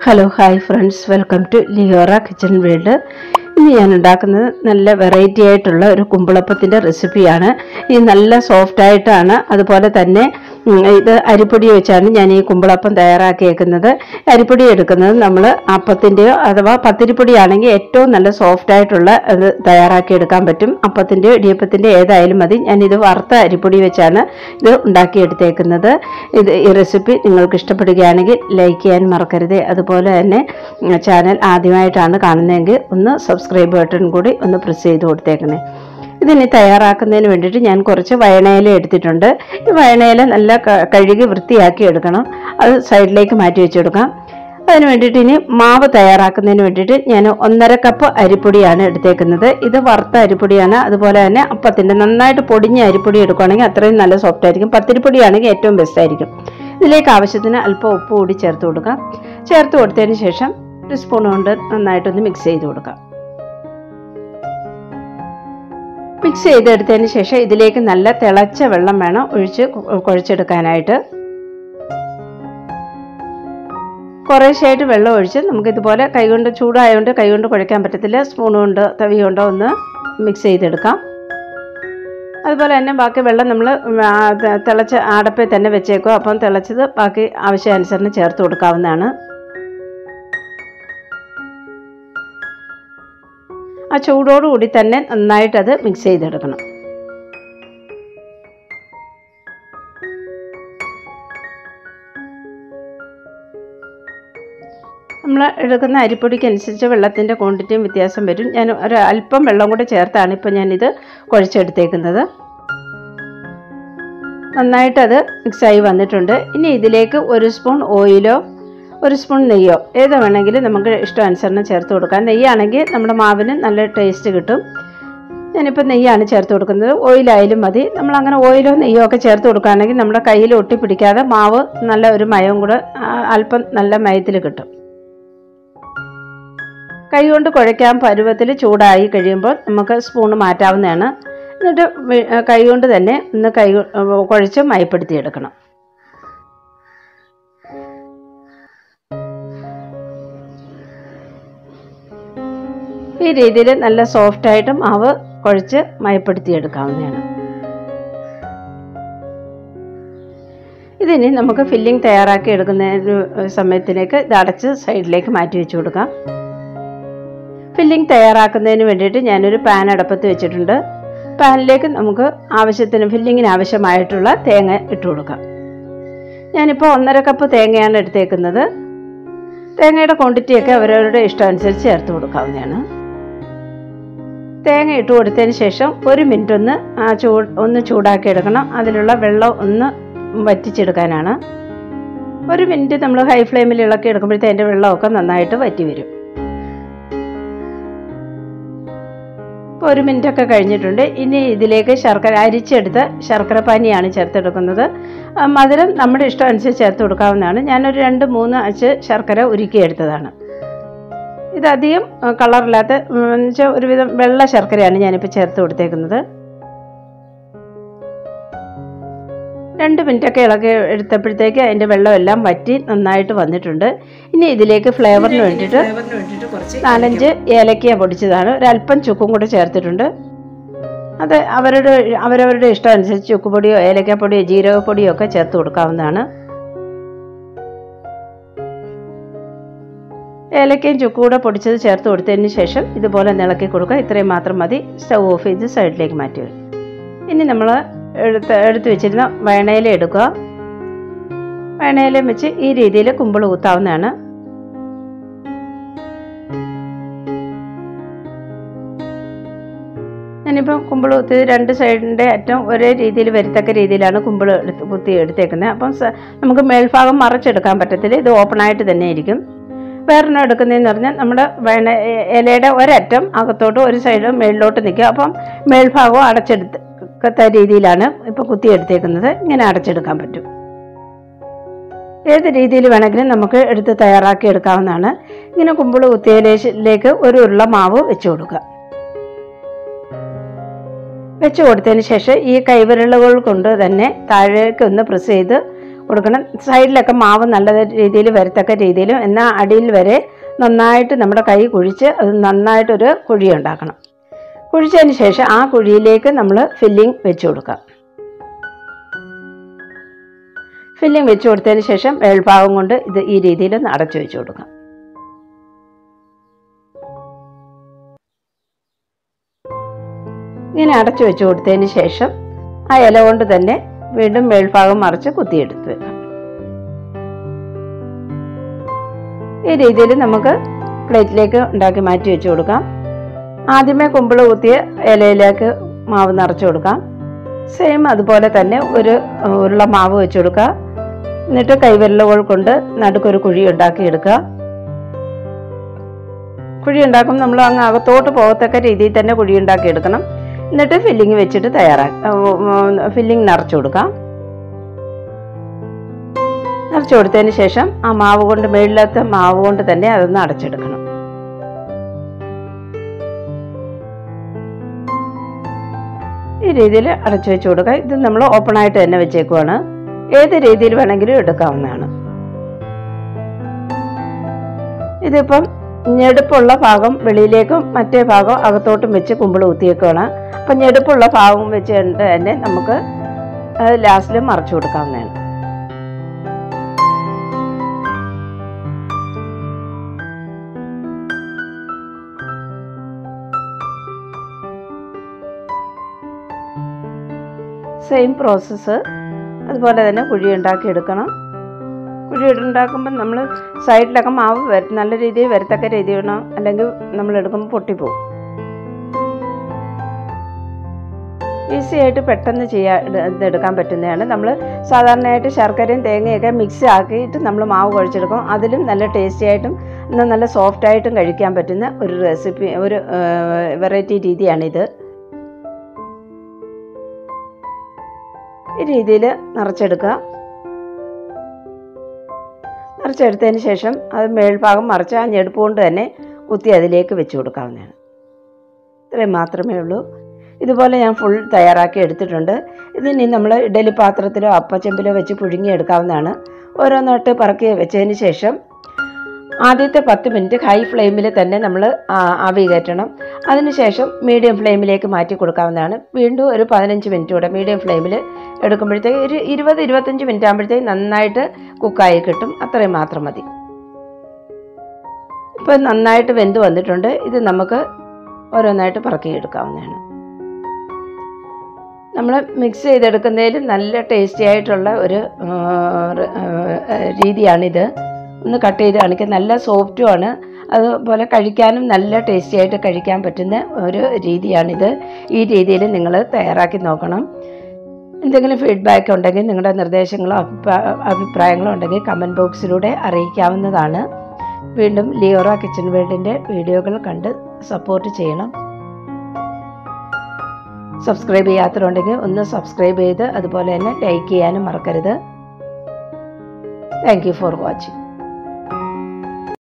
hello hi friends welcome to Leora kitchen world ഇന്ന് ഞാൻ ഉണ്ടാക്കുന്നത് നല്ല വെറൈറ്റി ആയിട്ടുള്ള ഒരു കുമ്പിളപ്പത്തിൻ്റെ റെസിപ്പിയാണ് ഇത് നല്ല സോഫ്റ്റ് ആയിട്ടാണ് അതുപോലെ തന്നെ ഉം, ഇത് അരിപ്പൊടി വെച്ചാണ് ഞാൻ ഈ കുമ്പിളപ്പം തയ്യാറാക്കിയേക്കുന്നത് അരിപ്പൊടി എടുക്കുന്നത് നമ്മൾ അപ്പത്തിൻ്റെയോ അഥവാ പത്തിരിപ്പൊടിയാണെങ്കിൽ ഏറ്റവും നല്ല സോഫ്റ്റ് ആയിട്ടുള്ള ഇത് തയ്യാറാക്കിയെടുക്കാൻ പറ്റും അപ്പത്തിൻ്റെയോ ഇടിയപ്പത്തിൻ്റെയോ ഏതായാലും മതി ഞാനിത് വറുത്ത അരിപ്പൊടി വെച്ചാണ് ഇത് ഉണ്ടാക്കിയെടുത്തേക്കുന്നത് ഇത് ഈ റെസിപ്പി നിങ്ങൾക്ക് ഇഷ്ടപ്പെടുകയാണെങ്കിൽ ലൈക്ക് ചെയ്യാൻ മറക്കരുത് അതുപോലെ തന്നെ ഉം, ചാനൽ ആദ്യമായിട്ടാണ് കാണുന്നതെങ്കിൽ ഒന്ന് സബ്സ്ക്രൈബ് ബട്ടൺ കൂടി ഒന്ന് പ്രസ് ചെയ്ത് കൊടുത്തേക്കണേ ഇതിനി തയ്യാറാക്കുന്നതിന് വേണ്ടിയിട്ട് ഞാൻ കുറച്ച് വയണയില എടുത്തിട്ടുണ്ട് ഈ വയണയില നല്ല ക- കഴുകി വൃത്തിയാക്കി എടുക്കണം അത് സൈഡിലേക്ക് മാറ്റി വെച്ചെടുക്കാം അതിന് വേണ്ടിയിട്ട് ഇനി മാവ് തയ്യാറാക്കുന്നതിന് വേണ്ടിയിട്ട് ഞാൻ ഒന്നര കപ്പ് അരിപ്പൊടിയാണ് എടുത്തേക്കുന്നത് ഇത് വറുത്ത അരിപ്പൊടിയാണ് അതുപോലെ തന്നെ അപ്പത്തിൻ്റെ നന്നായിട്ട് പൊടിഞ്ഞ അരിപ്പൊടി എടുക്കുകയാണെങ്കിൽ അത്രയും നല്ല സോഫ്റ്റ് ആയിരിക്കും പത്തിരിപ്പൊടിയാണെങ്കിൽ ഏറ്റവും ബെസ്റ്റ് ആയിരിക്കും ഇതിലേക്ക് ആവശ്യത്തിന് അല്പം ഉപ്പ് കൂടി ചേർത്ത് കൊടുക്കാം ചേർത്ത് കൊടുത്തതിന് ശേഷം ഒരു സ്പൂൺ കൊണ്ട് നന്നായിട്ടൊന്ന് മിക്സ് ചെയ്ത് കൊടുക്കാം മിക്സ് ചെയ്തെടുത്തതിന് ശേഷം ഇതിലേക്ക് നല്ല തിളച്ച വെള്ളം വേണം ഒഴിച്ച് കു- കുഴച്ചെടുക്കാനായിട്ട് കുറേശ്ശായിട്ട് വെള്ളം ഒഴിച്ച് നമുക്ക് ഇതുപോലെ കൈകൊണ്ട് ചൂടായതുകൊണ്ട് കൈകൊണ്ട് കുഴയ്ക്കാൻ പറ്റത്തില്ല സ്പൂൺ കൊണ്ട് തവി കൊണ്ടോ ഒന്ന് മിക്സ് ചെയ്തെടുക്കാം അതുപോലെ തന്നെ ബാക്കി വെള്ളം നമ്മൾ തിളച്ച ആടപ്പേ തന്നെ വെച്ചേക്കും അപ്പം തിളച്ചത് ബാക്കി ആവശ്യാനുസരണം ചേർത്ത് കൊടുക്കാവുന്നതാണ് ആ ചൂടോടുകൂടി തന്നെ നന്നായിട്ടത് മിക്സ് ചെയ്തെടുക്കണം നമ്മൾ എടുക്കുന്ന അരിപ്പൊടിക്ക് അനുസരിച്ച് വെള്ളത്തിൻ്റെ ക്വാണ്ടിറ്റിയും വ്യത്യാസം വരും ഞാൻ ഒരു അല്പം വെള്ളം കൂടെ ചേർത്താണ് ഇപ്പോൾ ഞാനിത് കുഴച്ചെടുത്തേക്കുന്നത് നന്നായിട്ടത് മിക്സായി വന്നിട്ടുണ്ട് ഇനി ഇതിലേക്ക് ഒരു സ്പൂൺ ഓയിലോ ഒരു സ്പൂൺ നെയ്യോ ഏത് വേണമെങ്കിലും നമുക്ക് ഇഷ്ടാനുസരണം ചേർത്ത് കൊടുക്കാം നെയ്യാണെങ്കിൽ നമ്മുടെ മാവിന് നല്ല ടേസ്റ്റ് കിട്ടും ഞാനിപ്പോൾ നെയ്യാണ് ചേർത്ത് കൊടുക്കുന്നത് ഓയിലായാലും മതി നമ്മൾ അങ്ങനെ ഓയിലോ നെയ്യോ ഒക്കെ ചേർത്ത് കൊടുക്കുകയാണെങ്കിൽ നമ്മുടെ കയ്യിൽ ഒട്ടിപ്പിടിക്കാതെ മാവ് നല്ല ഒരു മയവും കൂടെ ആ, അല്പം നല്ല മയത്തിൽ കിട്ടും കൈ കൊണ്ട് കുഴയ്ക്കാൻ പരുവത്തിൽ ചൂടായി കഴിയുമ്പോൾ നമുക്ക് സ്പൂണ് മാറ്റാവുന്നതാണ് എന്നിട്ട് വി- കൈ കൊണ്ട് തന്നെ ഒന്ന് കൈ കൊ- കുഴച്ച് മയപ്പെടുത്തിയെടുക്കണം ഈ രീതിയിൽ നല്ല സോഫ്റ്റായിട്ട് മാവ് കുഴച്ച് മയപ്പെടുത്തിയെടുക്കാവുന്നതാണ് ഇതിനി നമുക്ക് ഫില്ലിംഗ് തയ്യാറാക്കി എടുക്കുന്ന ഒരു സമയത്തിലേക്ക് ഇത് അടച്ച് സൈഡിലേക്ക് മാറ്റി വെച്ച് കൊടുക്കാം ഫില്ലിംഗ് തയ്യാറാക്കുന്നതിന് വേണ്ടിയിട്ട് ഞാനൊരു പാൻ അടപ്പത്ത് വെച്ചിട്ടുണ്ട് പാനിലേക്ക് നമുക്ക് ആവശ്യത്തിന് ഫില്ലിങ്ങിന് ആവശ്യമായിട്ടുള്ള തേങ്ങ ഇട്ട് കൊടുക്കാം ഞാനിപ്പോൾ ഒന്നര കപ്പ് തേങ്ങയാണ് എടുത്തേക്കുന്നത് തേങ്ങയുടെ ക്വാണ്ടിറ്റിയൊക്കെ അവരവരുടെ ഇഷ്ടം അനുസരിച്ച് ചേർത്ത് കൊടുക്കാവുന്നതാണ് തേങ്ങ ഇട്ട് കൊടുത്തതിന് ശേഷം ഒരു മിനിറ്റ് ഒന്ന് ആ ചൂ ഒന്ന് ചൂടാക്കി എടുക്കണം അതിലുള്ള വെള്ളം ഒന്ന് വറ്റിച്ചെടുക്കാനാണ് ഒരു മിനിറ്റ് നമ്മൾ ഹൈ ഫ്ലെയിമിൽ ഇളക്കി എടുക്കുമ്പോഴത്തെ അതിൻ്റെ വെള്ളമൊക്കെ നന്നായിട്ട് വറ്റി വരും ഇപ്പോൾ ഒരു മിനിറ്റ് ഒക്കെ കഴിഞ്ഞിട്ടുണ്ട് ഇനി ഇതിലേക്ക് ശർക്കര അരിച്ചെടുത്ത ശർക്കര പാനിയാണ് ചേർത്തെടുക്കുന്നത് ആ, മധുരം നമ്മുടെ ഇഷ്ടം അനുസരിച്ച് ചേർത്ത് കൊടുക്കാവുന്നതാണ് ഞാനൊരു രണ്ട് മൂന്ന് അച്ച് ശർക്കര ഉരുക്കിയെടുത്തതാണ് ഇതധികം ആ, കളറില്ലാത്ത ഉം, എന്ന് വെച്ചാൽ ഒരുവിധം വെള്ള ശർക്കരയാണ് ഞാനിപ്പോൾ ചേർത്ത് കൊടുത്തേക്കുന്നത് രണ്ട് മിനിറ്റൊക്കെ ഇളക്കി എടുത്തപ്പോഴത്തേക്ക് അതിൻ്റെ വെള്ളമെല്ലാം വറ്റി നന്നായിട്ട് വന്നിട്ടുണ്ട് ഇനി ഇതിലേക്ക് ഫ്ലേവറിന് വേണ്ടിയിട്ട് നാലഞ്ച് ഏലക്ക പൊടിച്ചതാണ് ഒരല്പം ചുക്കും കൂടെ ചേർത്തിട്ടുണ്ട് അത് അവരുടെ അവരവരുടെ ഇഷ്ടം അനുസരിച്ച് ചുക്കുപൊടിയോ ഏലക്കപ്പൊടിയോ ജീരകപ്പൊടിയോ ഒക്കെ ചേർത്ത് കൊടുക്കാവുന്നതാണ് ഏലക്കയും ചുക്കും കൂടെ പൊടിച്ചത് ചേർത്ത് കൊടുത്തതിന് ശേഷം ഇതുപോലെ നിളക്കി കൊടുക്കുക ഇത്രയും മാത്രം മതി സ്റ്റൗ ഓഫ് ചെയ്ത് സൈഡിലേക്ക് മാറ്റി വരും ഇനി നമ്മൾ എടുത്ത് എടുത്ത് വെച്ചിരുന്ന വയണയില എടുക്കുക വയണയിലയും വെച്ച് ഈ രീതിയിൽ കുമ്പിൾ കുത്താവുന്നതാണ് ഞാനിപ്പോൾ കുമ്പിൾ കുത്തിയത് രണ്ട് സൈഡിൻ്റെ അറ്റം ഒരേ രീതിയിൽ വരത്തക്ക രീതിയിലാണ് കുമ്പിൾ എടുത്ത് കുത്തി എടുത്തേക്കുന്നത് അപ്പം സ- നമുക്ക് മേൽഭാഗം മറച്ചെടുക്കാൻ പറ്റത്തില്ല ഇത് ഓപ്പണായിട്ട് തന്നെ ഇരിക്കും വേറൊരെണ്ണം എടുക്കുന്നതെന്ന് പറഞ്ഞാൽ നമ്മുടെ വേണ ഇലയുടെ ഒരറ്റം അകത്തോട്ട് ഒരു സൈഡ് മേളിലോട്ട് നിൽക്കുക അപ്പം മേൽഭാഗവും അടച്ചെടുത്ത രീതിയിലാണ് ഇപ്പോൾ കുത്തിയെടുത്തേക്കുന്നത് ഇങ്ങനെ അടച്ചെടുക്കാൻ പറ്റും ഏത് രീതിയിൽ വേണമെങ്കിലും നമുക്ക് എടുത്ത് തയ്യാറാക്കി എടുക്കാവുന്നതാണ് ഇങ്ങനെ കുമ്പിൾ കുത്തിയതിലേക്ക് ഒരു ഉരുള മാവ് വെച്ച് കൊടുക്കുക വെച്ച് കൊടുത്തതിന് ശേഷം ഈ കൈവിരലുകൾ കൊണ്ട് തന്നെ താഴേക്ക് ഒന്ന് പ്രസ് ചെയ്ത് കൊടുക്കണം സൈഡിലൊക്കെ മാവ് നല്ല രീതിയിൽ വരത്തക്ക രീതിയിലും എന്നാൽ അടിയിൽ വരെ നന്നായിട്ട് നമ്മുടെ കൈ കുഴിച്ച് അത് നന്നായിട്ടൊരു കുഴി ഉണ്ടാക്കണം കുഴിച്ചതിന് ശേഷം ആ കുഴിയിലേക്ക് നമ്മൾ ഫില്ലിംഗ് വെച്ച് കൊടുക്കാം ഫില്ലിംഗ് വെച്ച് കൊടുത്തതിന് ശേഷം മേൽഭാഗം കൊണ്ട് ഇത് ഈ രീതിയിൽ ഒന്ന് അടച്ചു വെച്ച് കൊടുക്കാം ഇങ്ങനെ അടച്ചു വെച്ച് കൊടുത്തതിന് ശേഷം ആ ഇല കൊണ്ട് തന്നെ വീണ്ടും മേൽഭാഗം മറിച്ച് കുത്തിയെടുത്ത് വെക്കാം ഈ രീതിയിൽ നമുക്ക് പ്ലേറ്റിലേക്ക് ഉണ്ടാക്കി മാറ്റി വെച്ച് കൊടുക്കാം ആദ്യമേ കുമ്പിള് കുത്തിയ ഇലയിലേക്ക് മാവ് നിറച്ച് കൊടുക്കാം സെയിം അതുപോലെ തന്നെ ഒരു ഉരുള മാവ് വെച്ച് കൊടുക്കുക എന്നിട്ട് കൈവിരലുകൾ കൊണ്ട് നടുക്കൊരു കുഴി ഉണ്ടാക്കി എടുക്കുക കുഴി ഉണ്ടാക്കുമ്പോൾ നമ്മൾ അങ്ങ് അകത്തോട്ട് പോകത്തക്ക രീതിയിൽ തന്നെ കുഴി ഉണ്ടാക്കി എടുക്കണം എന്നിട്ട് ഫില്ലിങ് വെച്ചിട്ട് തയ്യാറാക്കി ഫില്ലിങ് നിറച്ചു കൊടുക്കാം നിറച്ചു കൊടുത്തതിന് ശേഷം ആ മാവ് കൊണ്ട് മേളിലത്തെ മാവ് കൊണ്ട് തന്നെ അതൊന്ന് അടച്ചെടുക്കണം ഈ രീതിയിൽ അടച്ചു വെച്ച് കൊടുക്കുക ഇത് നമ്മൾ ഓപ്പൺ ആയിട്ട് തന്നെ വെച്ചേക്കുവാണ് ഏത് രീതിയിൽ വേണമെങ്കിലും എടുക്കാവുന്നതാണ് ഇതിപ്പം ഞെടുപ്പുള്ള ഭാഗം വെളിയിലേക്കും മറ്റേ ഭാഗം അകത്തോട്ടും വെച്ച് കുമ്പിൾ കുത്തിയേക്കുവാണ് അപ്പം ഞെടുപ്പുള്ള ഭാഗം വെച്ച് തന്നെ നമുക്ക് ലാസ്റ്റിൽ മറച്ചു കൊടുക്കാവുന്നതാണ് സെയിം പ്രോസസ്സ് അതുപോലെ തന്നെ കുഴി ഉണ്ടാക്കി എടുക്കണം കുഴി ഉണ്ടാക്കുമ്പോൾ നമ്മൾ സൈഡിലൊക്കെ മാവ് വര നല്ല രീതിയിൽ വരത്തക്ക രീതി വേണം അല്ലെങ്കിൽ നമ്മൾ എടുക്കുമ്പോൾ പൊട്ടിപ്പോവും ഈസി ആയിട്ട് പെട്ടെന്ന് ചെയ്യാൻ ഇതെടുക്കാൻ പറ്റുന്നതാണ് നമ്മൾ സാധാരണയായിട്ട് ശർക്കരയും തേങ്ങയൊക്കെ മിക്സ് ആക്കിയിട്ട് നമ്മൾ മാവ് കുഴച്ചെടുക്കും അതിലും നല്ല ടേസ്റ്റി ആയിട്ടും എന്നാൽ നല്ല സോഫ്റ്റ് ആയിട്ടും കഴിക്കാൻ പറ്റുന്ന ഒരു റെസിപ്പി ഒരു വെറൈറ്റി രീതിയാണിത് ഈ രീതിയിൽ നിറച്ചെടുക്കുക നിറച്ചെടുത്തതിന് ശേഷം അത് മേൽഭാഗം മറിച്ച് ആ ഞെടുപ്പ് കൊണ്ട് തന്നെ കുത്തി അതിലേക്ക് വെച്ച് കൊടുക്കാവുന്നതാണ് ഇത്രയും മാത്രമേ ഉള്ളൂ ഇതുപോലെ ഞാൻ ഫുൾ തയ്യാറാക്കി എടുത്തിട്ടുണ്ട് ഇതിനി നമ്മൾ ഇഡലി പാത്രത്തിലോ അപ്പച്ചെമ്പിലോ വെച്ച് പുഴുങ്ങി എടുക്കാവുന്നതാണ് ഓരോന്നിട്ട് പറക്കി വെച്ചതിന് ശേഷം ആദ്യത്തെ പത്ത് മിനിറ്റ് ഹൈ ഫ്ലെയിമിൽ തന്നെ നമ്മൾ ആവി കയറ്റണം അതിനുശേഷം മീഡിയം ഫ്ലെയിമിലേക്ക് മാറ്റി കൊടുക്കാവുന്നതാണ് വീണ്ടും ഒരു പതിനഞ്ച് മിനിറ്റ് കൂടെ മീഡിയം ഫ്ലെയിമിൽ എടുക്കുമ്പോഴത്തേക്ക് ഒരു ഇരുപത് ഇരുപത്തഞ്ച് മിനിറ്റ് ആകുമ്പോഴത്തേക്ക് നന്നായിട്ട് കുക്കായി കിട്ടും അത്രയും മാത്രം മതി ഇപ്പം നന്നായിട്ട് വെന്ത് വന്നിട്ടുണ്ട് ഇത് നമുക്ക് ഓരോന്നായിട്ട് പറക്കിയെടുക്കാവുന്നതാണ് നമ്മൾ മിക്സ് ചെയ്തെടുക്കുന്നതിൽ നല്ല ടേസ്റ്റി ആയിട്ടുള്ള ഒരു രീതിയാണിത് ഒന്ന് കട്ട് ചെയ്ത് കാണിക്കുക നല്ല സോഫ്റ്റുമാണ് അതുപോലെ കഴിക്കാനും നല്ല ടേസ്റ്റി ആയിട്ട് കഴിക്കാൻ പറ്റുന്ന ഒരു രീതിയാണിത് ഈ രീതിയിൽ നിങ്ങൾ തയ്യാറാക്കി നോക്കണം എന്തെങ്കിലും ഫീഡ്ബാക്ക് ഉണ്ടെങ്കിൽ നിങ്ങളുടെ നിർദ്ദേശങ്ങളോ അഭിപ്രായങ്ങളോ ഉണ്ടെങ്കിൽ കമൻറ്റ് ബോക്സിലൂടെ അറിയിക്കാവുന്നതാണ് വീണ്ടും ലിയോറ കിച്ചൺ വേൾഡിൻ്റെ വീഡിയോകൾ കണ്ട് സപ്പോർട്ട് ചെയ്യണം സബ്സ്ക്രൈബ് ചെയ്യാത്തവരുണ്ടെങ്കിൽ ഒന്ന് സബ്സ്ക്രൈബ് ചെയ്ത് അതുപോലെ തന്നെ ലൈക്ക് ചെയ്യാനും മറക്കരുത് താങ്ക് യു ഫോർ വാച്ചിങ്